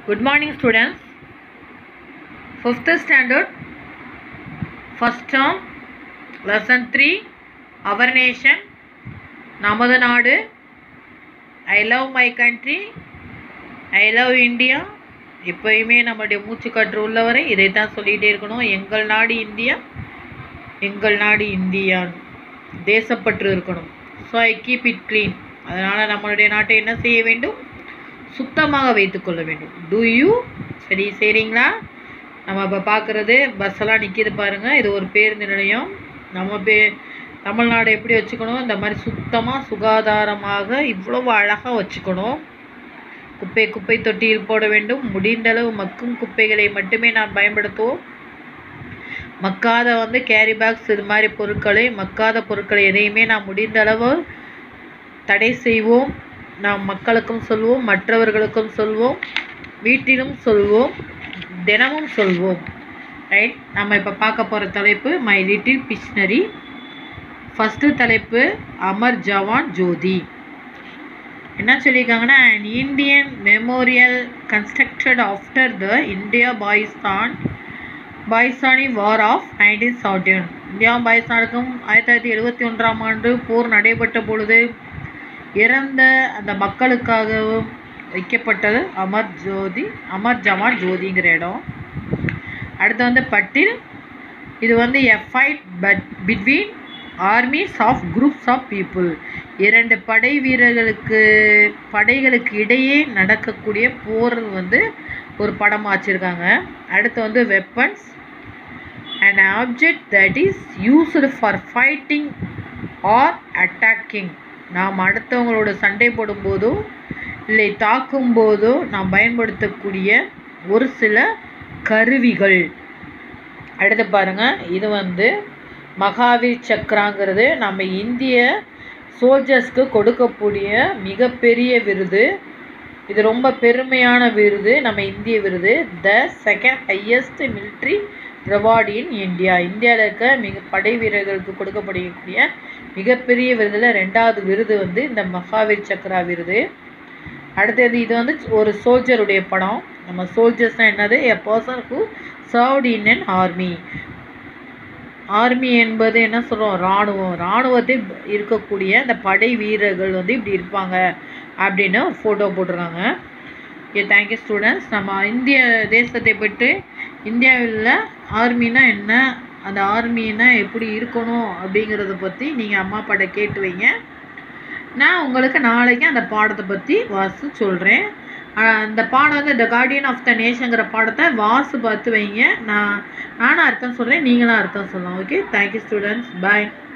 Good morning, students. Fifth standard, first term, lesson 3, Our Nation, நமது நாடு I love my country I love India எப்பயுமே நம்மளுடைய மூச்சுக்காற்று உள்ளவரை இதை தான் சொல்லிகிட்டே இருக்கணும் எங்கள் நாடு இந்தியா எங்கள் நாடு இந்தியான் தேசப்பற்று இருக்கணும் so I keep it clean அதனால் நம்மளுடைய நாட்டை என்ன செய்ய வேண்டும் சுத்தமாக வைத்துக்கொள்ள வேண்டும் டு யூ சரி செய்கிறீங்களா நம்ம இப்போ பார்க்குறது பஸ்ஸெல்லாம் நிற்கிது பாருங்கள் இது ஒரு பேருந்து நிலையம் நம்ம பே தமிழ்நாடு எப்படி வச்சுக்கணும் இந்த மாதிரி சுத்தமாக சுகாதாரமாக இவ்வளவு அழகாக வச்சுக்கணும் குப்பை குப்பை தொட்டியில் போட வேண்டும் முடிந்தளவு மக்கும் குப்பைகளை மட்டுமே நாம் பயன்படுத்துவோம் மக்காத வந்து கேரி பேக்ஸ் இது மாதிரி பொருட்களை மக்காத பொருட்களை எதையுமே நாம் முடிந்த அளவு தடை செய்வோம் நாம் மக்களுக்கும் சொல்வோம் மற்றவர்களுக்கும் சொல்வோம் வீட்டிலும் சொல்வோம் தினமும் சொல்வோம் ரைட் நம்ம இப்போ பார்க்க போகிற தலைப்பு மை லிட்டில் பிஷ்னரி ஃபஸ்ட்டு தலைப்பு அமர் ஜவான் ஜோதி என்ன சொல்லியிருக்காங்கன்னா an Indian memorial constructed after the India Pakistan Pakistani war of nineteen seventeen India பாகிஸ்தானுக்கும் ஆயிரத்தி தொள்ளாயிரத்தி எழுபத்தி ஒன்றாம் ஆண்டு போர் நடைபெற்ற பொழுது இறந்த அந்த மக்களுக்காகவும் வைக்கப்பட்டது அமர் ஜோதி அமர் ஜவான் ஜோதிங்கிற இடம் அடுத்து வந்து பட்டில் இது வந்து a fight but between armies of groups of people இரண்டு படை வீரர்களுக்கு படைகளுக்கு இடையே நடக்கக்கூடிய போர் வந்து ஒரு படமாக வச்சுருக்காங்க அடுத்து வந்து weapons and object that is used for fighting or attacking நாம் அடுத்தவங்களோட சண்டை போடும்போதோ இல்லை தாக்கும் போதோ நாம் பயன்படுத்தக்கூடிய ஒரு சில கருவிகள் அடுத்து பாருங்க இது வந்து மகாவீர் சக்ராங்கிறது நம்ம இந்திய சோல்ஜர்ஸ்க்கு கொடுக்கக்கூடிய மிகப்பெரிய விருது இது ரொம்ப பெருமையான விருது நம்ம இந்திய விருது the second highest military reward in India இந்தியாவில் இருக்க மிக படை வீரர்களுக்கு கொடுக்கப்படக்கூடிய மிகப்பெரிய விருதில் ரெண்டாவது விருது வந்து இந்த மகாவீர் சக்ரா விருது அடுத்தது இது வந்து ஒரு சோல்ஜருடைய படம் நம்ம சோல்ஜர்ஸ்னால் என்னது a person who served in an army army என்பது என்ன சொல்கிறோம் இராணுவம் இராணுவத்தில் இருக்கக்கூடிய அந்த படை வீரர்கள் வந்து இப்படி இருப்பாங்க அப்படின்னு ஒரு ஃபோட்டோ போட்டிருக்காங்க ஓகே தேங்க்யூ ஸ்டூடெண்ட்ஸ் நம்ம இந்திய தேசத்தை பற்றி இந்தியாவில் ஆர்மினா என்ன அந்த ஆர்மினா எப்படி இருக்கணும் அப்படிங்கிறத பற்றி நீங்கள் அம்மா அப்பாட்ட கேட்டு வைங்க நான் உங்களுக்கு நாளைக்கு அந்த பாடத்தை பற்றி வாசி சொல்கிறேன் அந்த பாடம் வந்து த கார்டியன் ஆஃப் த நேஷங்கிற பாடத்தை வாசு பார்த்து வைங்க நான் நானும் அர்த்தம் சொல்கிறேன் நீங்களும் அர்த்தம் சொல்லலாம் ஓகே தேங்க்யூ ஸ்டூடெண்ட்ஸ் பாய்